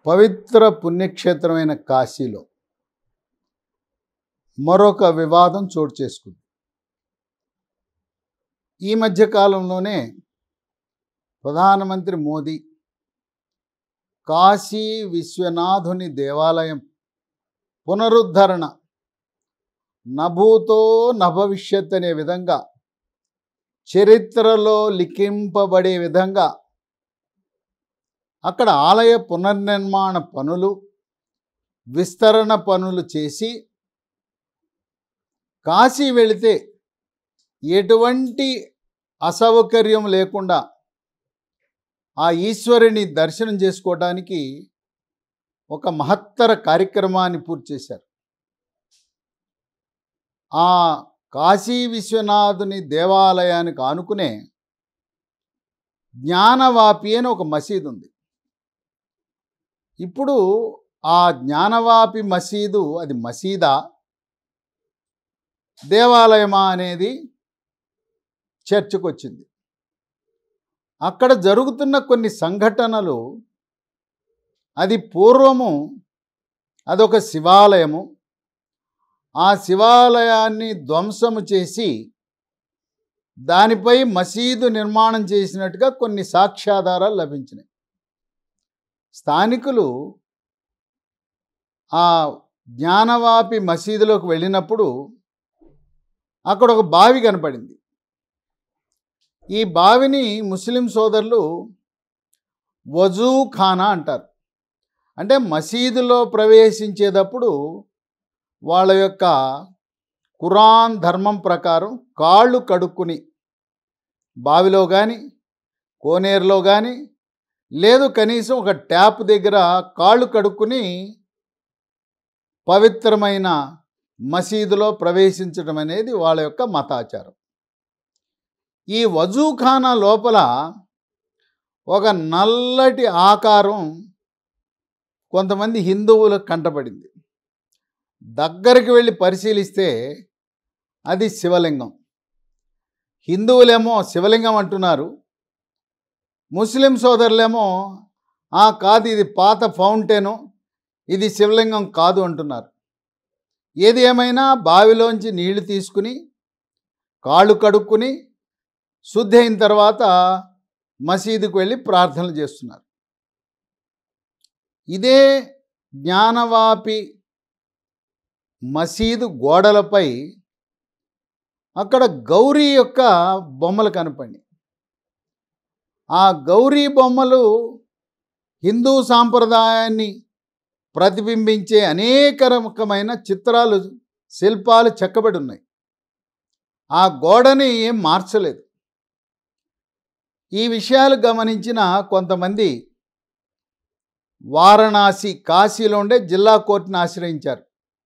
పవిత్ర పుణ్యక్షేత్రమైన కాశీలో మరొక వివాదం చోటు చేసుకుంది ఈ మధ్య కాలంలోనే ప్రధానమంత్రి మోదీ కాశీ విశ్వనాథుని దేవాలయం పునరుద్ధరణ నభూతో నభవిష్యత్ అనే విధంగా చరిత్రలో లిఖింపబడే విధంగా అక్కడ ఆలయ పునర్నిర్మాణ పనులు విస్తరణ పనులు చేసి కాశీ వెళితే ఎటువంటి అసౌకర్యం లేకుండా ఆ ఈశ్వరుని దర్శనం చేసుకోవడానికి ఒక మహత్తర కార్యక్రమాన్ని పూర్తి చేశారు ఆ కాశీ విశ్వనాథుని దేవాలయానికి ఆనుకునే జ్ఞానవాపి అని ఒక మసీదు ఉంది ఇప్పుడు ఆ జ్ఞానవాపి మసీదు అది మసీదా దేవాలయమా అనేది చర్చకు వచ్చింది అక్కడ జరుగుతున్న కొన్ని సంఘటనలు అది పూర్వము అదొక శివాలయము ఆ శివాలయాన్ని ధ్వంసము చేసి దానిపై మసీదు నిర్మాణం చేసినట్టుగా కొన్ని సాక్ష్యాధారాలు లభించినాయి స్థానికులు ఆ జ్ఞానవాపి మసీదులోకి వెళ్ళినప్పుడు అక్కడ ఒక బావి కనపడింది ఈ బావిని ముస్లిం సోదరులు వజూ ఖానా అంటారు అంటే మసీదులో ప్రవేశించేటప్పుడు వాళ్ళ యొక్క ఖురాన్ ధర్మం ప్రకారం కాళ్ళు కడుక్కుని బావిలో కానీ కోనేరులో కానీ లేదు కనీసం ఒక ట్యాప్ దగ్గర కాళ్ళు కడుక్కుని పవిత్రమైన మసీదులో ప్రవేశించడం అనేది వాళ్ళ యొక్క మతాచారం ఈ వజూఖానా లోపల ఒక నల్లటి ఆకారం కొంతమంది హిందువులకు కంటపడింది దగ్గరికి వెళ్ళి పరిశీలిస్తే అది శివలింగం హిందువులేమో శివలింగం అంటున్నారు ముస్లిం సోదరులేమో ఆ కాదు ఇది పాత ఫౌంటైను ఇది శివలింగం కాదు అంటున్నారు ఏది ఏమైనా బావిలోంచి నీళ్లు తీసుకుని కాళ్ళు కడుక్కుని శుద్ధి అయిన తర్వాత మసీదుకు వెళ్ళి ప్రార్థనలు చేస్తున్నారు ఇదే జ్ఞానవాపి మసీదు గోడలపై అక్కడ గౌరీ యొక్క బొమ్మలు కనపడి ఆ గౌరీ బొమ్మలు హిందూ సాంప్రదాయాన్ని ప్రతిబింబించే అనేక రకమైన చిత్రాలు శిల్పాలు చెక్కబడి ఉన్నాయి ఆ గోడని ఏం మార్చలేదు ఈ విషయాలు గమనించిన కొంతమంది వారణాసి కాశీలో ఉండే జిల్లా కోర్టును ఆశ్రయించారు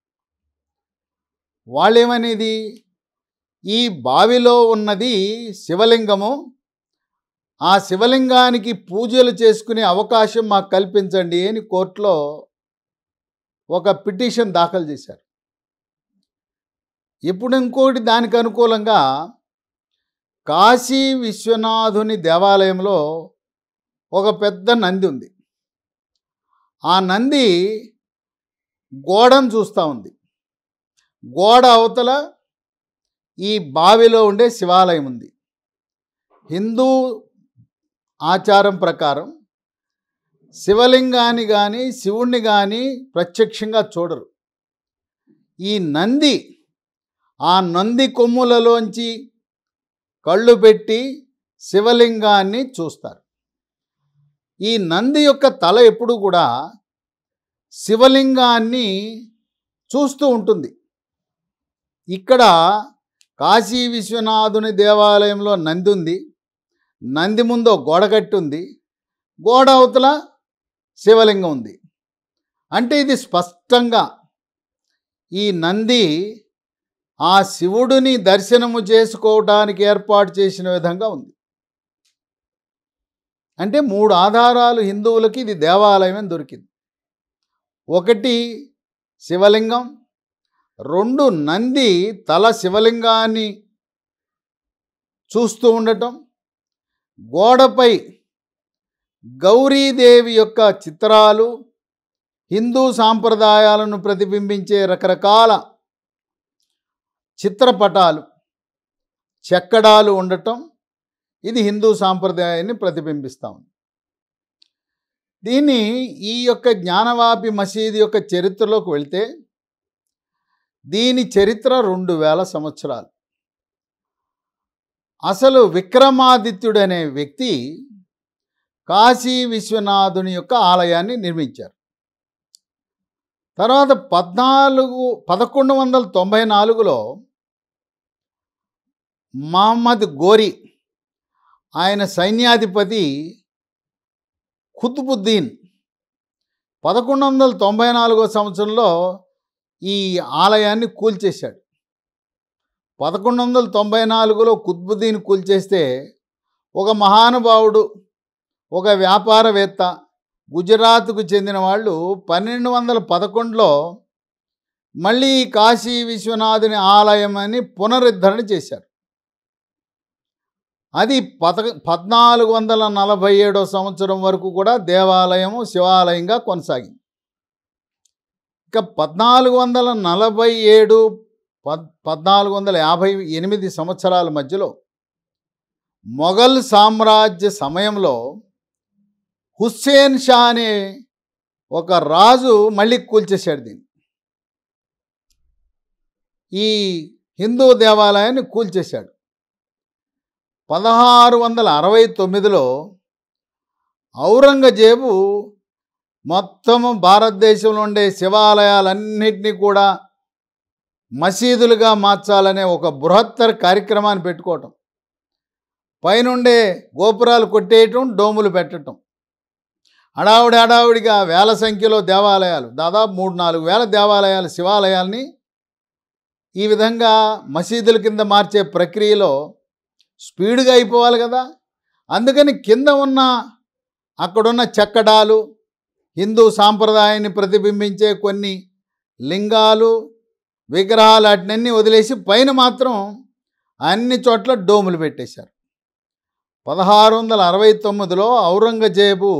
వాళ్ళేమనేది ఈ బావిలో ఉన్నది శివలింగము ఆ శివలింగానికి పూజలు చేసుకునే అవకాశం మాకు కల్పించండి అని కోర్టులో ఒక పిటిషన్ దాఖలు చేశారు ఇప్పుడు ఇంకోటి దానికి అనుకూలంగా కాశీ విశ్వనాథుని దేవాలయంలో ఒక పెద్ద నంది ఉంది ఆ నంది గోడను చూస్తూ ఉంది గోడ అవతల ఈ బావిలో ఉండే శివాలయం ఉంది హిందూ ఆచారం ప్రకారం శివలింగాన్ని కానీ శివుణ్ణి కానీ ప్రత్యక్షంగా చూడరు ఈ నంది ఆ నంది కొమ్ములలోంచి కళ్ళు పెట్టి శివలింగాన్ని చూస్తారు ఈ నంది యొక్క తల ఎప్పుడు కూడా శివలింగాన్ని చూస్తూ ఉంటుంది ఇక్కడ కాశీ విశ్వనాథుని దేవాలయంలో నంది ఉంది నంది ముందు గోడ కట్టి ఉంది గోడ అవతల శివలింగం ఉంది అంటే ఇది స్పష్టంగా ఈ నంది ఆ శివుడిని దర్శనము చేసుకోవడానికి ఏర్పాటు చేసిన విధంగా ఉంది అంటే మూడు ఆధారాలు హిందువులకి ఇది దేవాలయం అని దొరికింది ఒకటి శివలింగం రెండు నంది తల శివలింగాన్ని చూస్తూ ఉండటం గోడపై గౌరీదేవి యొక్క చిత్రాలు హిందూ సాంప్రదాయాలను ప్రతిబింబించే రకరకాల చిత్రపటాలు చెక్కడాలు ఉండటం ఇది హిందూ సాంప్రదాయాన్ని ప్రతిబింబిస్తా ఉంది దీన్ని ఈ యొక్క జ్ఞానవాపి మసీదు యొక్క చరిత్రలోకి వెళ్తే దీని చరిత్ర రెండు వేల సంవత్సరాలు అసలు విక్రమాదిత్యుడు అనే వ్యక్తి కాశీ విశ్వనాథుని యొక్క ఆలయాన్ని నిర్మించారు తర్వాత పద్నాలుగు పదకొండు వందల తొంభై నాలుగులో మహమ్మద్ గోరి ఆయన సైన్యాధిపతి ఖుత్బుద్దీన్ పదకొండు వందల తొంభై నాలుగో సంవత్సరంలో ఈ ఆలయాన్ని కూల్చేశాడు పదకొండు వందల తొంభై నాలుగులో కుత్బుద్దీన్ కూల్చేస్తే ఒక మహానుభావుడు ఒక వ్యాపారవేత్త గుజరాత్కు చెందిన వాళ్ళు పన్నెండు వందల పదకొండులో మళ్ళీ కాశీ విశ్వనాథుని ఆలయం అని పునరుద్ధరణ చేశారు అది పద పద్నాలుగు వందల నలభై ఏడో సంవత్సరం వరకు కూడా దేవాలయము శివాలయంగా కొనసాగింది ఇక పద్నాలుగు వందల నలభై ఏడు పద్ పద్నాలుగు వందల యాభై ఎనిమిది సంవత్సరాల మధ్యలో మొఘల్ సామ్రాజ్య సమయంలో హుస్సేన్ షా అనే ఒక రాజు మళ్ళీ కూల్చేశాడు దీన్ని ఈ హిందూ దేవాలయాన్ని కూల్చేశాడు పదహారు వందల అరవై తొమ్మిదిలో ఔరంగజేబు మొత్తము భారతదేశంలో ఉండే శివాలయాలన్నింటినీ కూడా మసీదులుగా మార్చాలనే ఒక బృహత్తర కార్యక్రమాన్ని పెట్టుకోవటం పైనుండే గోపురాలు కొట్టేయటం డోములు పెట్టడం హడావుడి హడావుడిగా వేల సంఖ్యలో దేవాలయాలు దాదాపు మూడు నాలుగు వేల దేవాలయాలు శివాలయాల్ని ఈ విధంగా మసీదుల కింద మార్చే ప్రక్రియలో స్పీడ్గా అయిపోవాలి కదా అందుకని కింద ఉన్న అక్కడున్న చెక్కడాలు హిందూ సాంప్రదాయాన్ని ప్రతిబింబించే కొన్ని లింగాలు విగ్రహాలు వాటినన్నీ వదిలేసి పైన మాత్రం అన్ని చోట్ల డోములు పెట్టేశారు పదహారు వందల అరవై తొమ్మిదిలో ఔరంగజేబు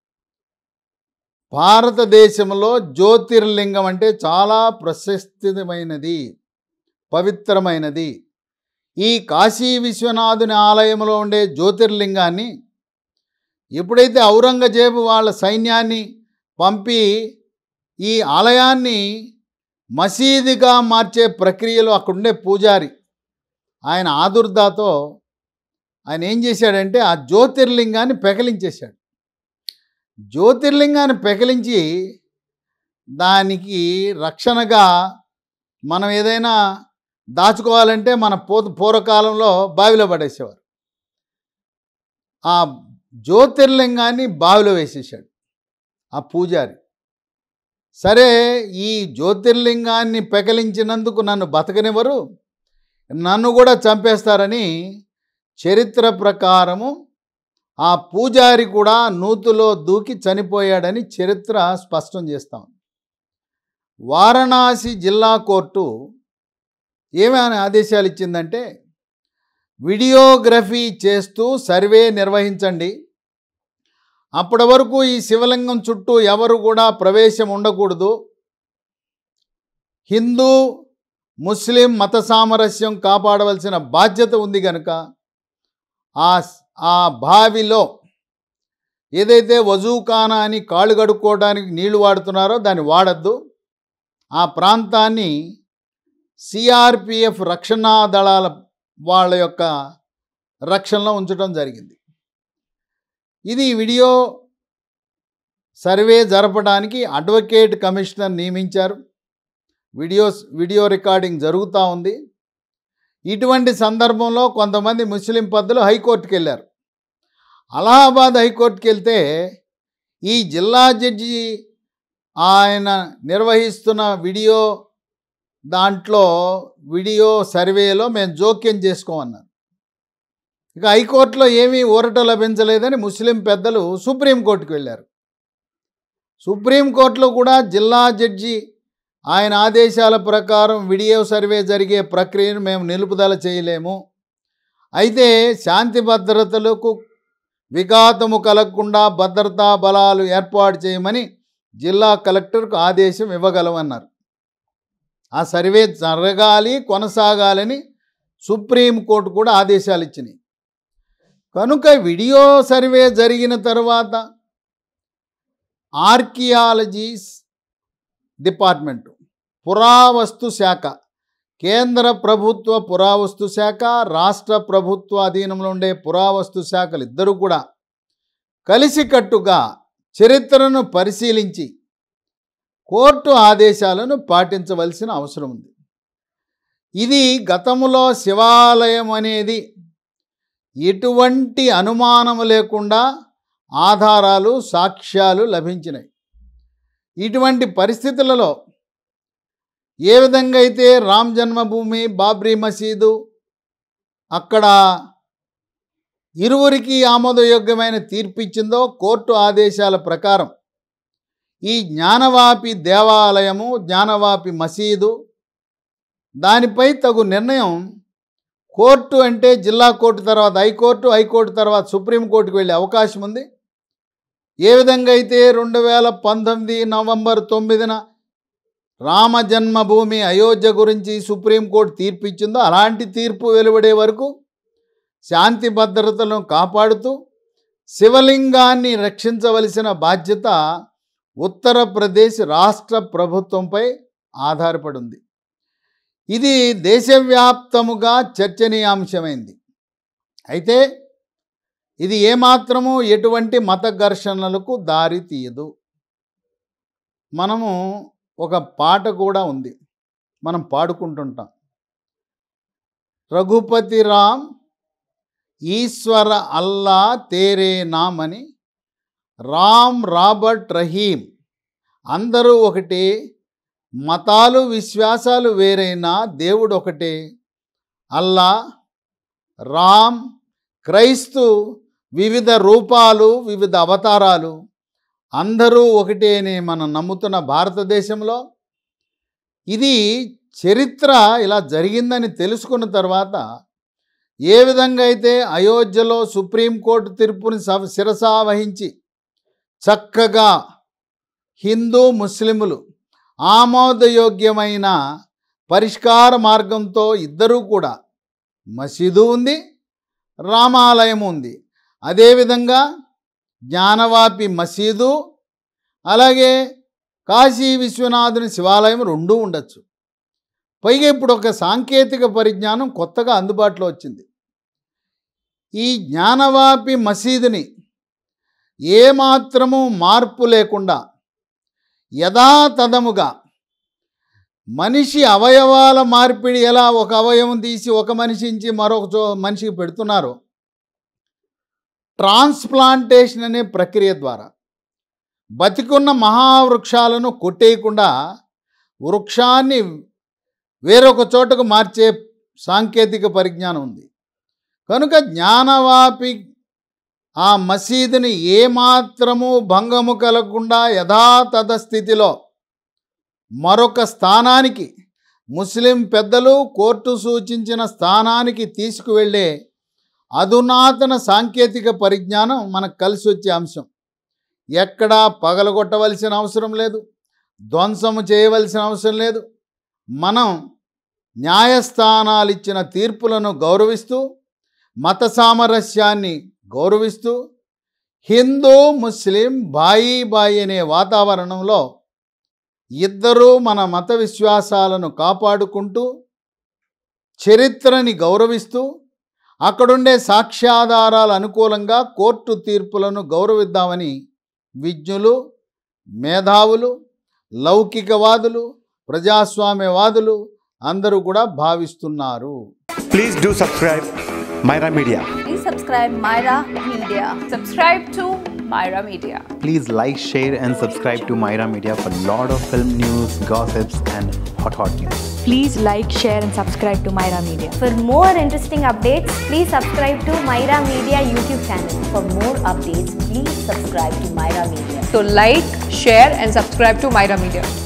భారతదేశంలో జ్యోతిర్లింగం అంటే చాలా ప్రశస్తిమైనది పవిత్రమైనది ఈ కాశీ విశ్వనాథుని ఆలయంలో ఉండే జ్యోతిర్లింగాన్ని ఎప్పుడైతే ఔరంగజేబు వాళ్ళ సైన్యాన్ని పంపి ఈ ఆలయాన్ని మసీదుగా మార్చే ప్రక్రియలో అక్కడుండే పూజారి ఆయన ఆదుర్దాతో ఆయన ఏం చేశాడంటే ఆ జ్యోతిర్లింగాన్ని పెకలించేశాడు జ్యోతిర్లింగాన్ని పెకలించి దానికి రక్షణగా మనం ఏదైనా దాచుకోవాలంటే మన పూ పూర్వకాలంలో బావిలో పడేసేవారు ఆ జ్యోతిర్లింగాన్ని బావిలో వేసేసాడు ఆ పూజారి సరే ఈ జ్యోతిర్లింగాన్ని పెకలించినందుకు నన్ను బతకనివ్వరు నన్ను కూడా చంపేస్తారని చరిత్ర ప్రకారము ఆ పూజారి కూడా నూతులో దూకి చనిపోయాడని చరిత్ర స్పష్టం చేస్తాం వారణాసి జిల్లా కోర్టు ఏమైనా ఆదేశాలు ఇచ్చిందంటే వీడియోగ్రఫీ చేస్తూ సర్వే నిర్వహించండి అప్పటి వరకు ఈ శివలింగం చుట్టూ ఎవరు కూడా ప్రవేశం ఉండకూడదు హిందూ ముస్లిం మత సామరస్యం కాపాడవలసిన బాధ్యత ఉంది కనుక ఆ ఆ బావిలో ఏదైతే వజూఖానా అని కాళ్ళు కడుక్కోవడానికి నీళ్లు వాడుతున్నారో దాన్ని వాడద్దు ఆ ప్రాంతాన్ని సిఆర్పిఎఫ్ రక్షణా దళాల వాళ్ళ యొక్క రక్షణలో ఉంచడం జరిగింది ఇది వీడియో సర్వే జరపడానికి అడ్వకేట్ కమిషనర్ నియమించారు వీడియోస్ వీడియో రికార్డింగ్ జరుగుతూ ఉంది ఇటువంటి సందర్భంలో కొంతమంది ముస్లిం పెద్దలు హైకోర్టుకి వెళ్ళారు అలహాబాద్ హైకోర్టుకి వెళ్తే ఈ జిల్లా జడ్జి ఆయన నిర్వహిస్తున్న వీడియో దాంట్లో వీడియో సర్వేలో మేము జోక్యం చేసుకోమన్నారు ఇక హైకోర్టులో ఏమీ ఊరట లభించలేదని ముస్లిం పెద్దలు సుప్రీంకోర్టుకు వెళ్ళారు సుప్రీంకోర్టులో కూడా జిల్లా జడ్జి ఆయన ఆదేశాల ప్రకారం వీడియో సర్వే జరిగే ప్రక్రియను మేము నిలుపుదల చేయలేము అయితే శాంతి భద్రతలకు విఘాతము కలగకుండా భద్రతా బలాలు ఏర్పాటు చేయమని జిల్లా కలెక్టర్కు ఆదేశం ఇవ్వగలమన్నారు ఆ సర్వే జరగాలి కొనసాగాలని సుప్రీంకోర్టు కూడా ఆదేశాలు ఇచ్చినాయి కనుక వీడియో సర్వే జరిగిన తర్వాత ఆర్కియాలజీస్ డిపార్ట్మెంటు పురావస్తు శాఖ కేంద్ర ప్రభుత్వ పురావస్తు శాఖ రాష్ట్ర ప్రభుత్వ అధీనంలో ఉండే పురావస్తు శాఖలు ఇద్దరు కూడా కలిసికట్టుగా చరిత్రను పరిశీలించి కోర్టు ఆదేశాలను పాటించవలసిన అవసరం ఉంది ఇది గతంలో శివాలయం అనేది ఎటువంటి అనుమానము లేకుండా ఆధారాలు సాక్ష్యాలు లభించినాయి ఇటువంటి పరిస్థితులలో ఏ విధంగా అయితే రామ్ జన్మభూమి బాబ్రీ మసీదు అక్కడ ఇరువురికి ఆమోదయోగ్యమైన తీర్పు ఇచ్చిందో కోర్టు ఆదేశాల ప్రకారం ఈ జ్ఞానవాపి దేవాలయము జ్ఞానవాపి మసీదు దానిపై తగు నిర్ణయం కోర్టు అంటే జిల్లా కోర్టు తర్వాత హైకోర్టు హైకోర్టు తర్వాత సుప్రీంకోర్టుకు వెళ్ళే అవకాశం ఉంది ఏ విధంగా అయితే రెండు వేల పంతొమ్మిది నవంబర్ తొమ్మిదిన రామ జన్మభూమి అయోధ్య గురించి సుప్రీంకోర్టు తీర్పు ఇచ్చిందో అలాంటి తీర్పు వెలువడే వరకు శాంతి భద్రతలను కాపాడుతూ శివలింగాన్ని రక్షించవలసిన బాధ్యత ఉత్తరప్రదేశ్ రాష్ట్ర ప్రభుత్వంపై ఆధారపడి ఉంది ఇది దేశవ్యాప్తముగా చర్చనీయాంశమైంది అయితే ఇది ఏమాత్రము ఎటువంటి మత ఘర్షణలకు దారి తీయదు మనము ఒక పాట కూడా ఉంది మనం పాడుకుంటుంటాం రఘుపతి రామ్ ఈశ్వర అల్లా తేరే నామ్ అని రామ్ రాబర్ట్ రహీం అందరూ ఒకటే మతాలు విశ్వాసాలు వేరైనా దేవుడు ఒకటే అల్లా రామ్ క్రైస్తు వివిధ రూపాలు వివిధ అవతారాలు అందరూ ఒకటే అని మనం నమ్ముతున్న భారతదేశంలో ఇది చరిత్ర ఇలా జరిగిందని తెలుసుకున్న తర్వాత ఏ విధంగా అయితే అయోధ్యలో సుప్రీంకోర్టు తీర్పుని స- శిరసా వహించి చక్కగా హిందూ ముస్లిములు ఆమోదయోగ్యమైన పరిష్కార మార్గంతో ఇద్దరూ కూడా మసీదు ఉంది రామాలయం ఉంది అదేవిధంగా జ్ఞానవాపి మసీదు అలాగే కాశీ విశ్వనాథుని శివాలయం రెండూ ఉండొచ్చు పైగా ఇప్పుడు ఒక సాంకేతిక పరిజ్ఞానం కొత్తగా అందుబాటులో వచ్చింది ఈ జ్ఞానవాపి మసీదుని ఏమాత్రము మార్పు లేకుండా యథాతథముగా మనిషి అవయవాల మార్పిడి ఎలా ఒక అవయవం తీసి ఒక మనిషి నుంచి మరొక చో మనిషికి పెడుతున్నారో ట్రాన్స్ప్లాంటేషన్ అనే ప్రక్రియ ద్వారా బతికున్న మహావృక్షాలను కొట్టేయకుండా వృక్షాన్ని వేరొక చోటకు మార్చే సాంకేతిక పరిజ్ఞానం ఉంది కనుక జ్ఞానవాపి ఆ మసీదుని ఏమాత్రము భంగము కలగకుండా యథాతథ స్థితిలో మరొక స్థానానికి ముస్లిం పెద్దలు కోర్టు సూచించిన స్థానానికి తీసుకువెళ్ళే అధునాతన సాంకేతిక పరిజ్ఞానం మనకు కలిసి వచ్చే అంశం ఎక్కడా పగలగొట్టవలసిన అవసరం లేదు ధ్వంసము చేయవలసిన అవసరం లేదు మనం న్యాయస్థానాలు ఇచ్చిన తీర్పులను గౌరవిస్తూ మత సామరస్యాన్ని గౌరవిస్తూ హిందూ ముస్లిం బాయి బాయి అనే వాతావరణంలో ఇద్దరూ మన మత విశ్వాసాలను కాపాడుకుంటూ చరిత్రని గౌరవిస్తూ అక్కడుండే సాక్ష్యాధారాల అనుకూలంగా కోర్టు తీర్పులను గౌరవిద్దామని విజ్ఞులు మేధావులు లౌకికవాదులు ప్రజాస్వామ్యవాదులు అందరూ కూడా భావిస్తున్నారు Please do subscribe Myra Media. Please subscribe Myra Media. Subscribe to Myra Media. Please like, share, and subscribe to Myra Media for lot of film news, gossips, and hot hot news. Please like, share, and subscribe to Myra Media. For more interesting updates, please subscribe to Myra Media YouTube channel. For more updates, please subscribe to Myra Media. So like, share and subscribe to Myra Media.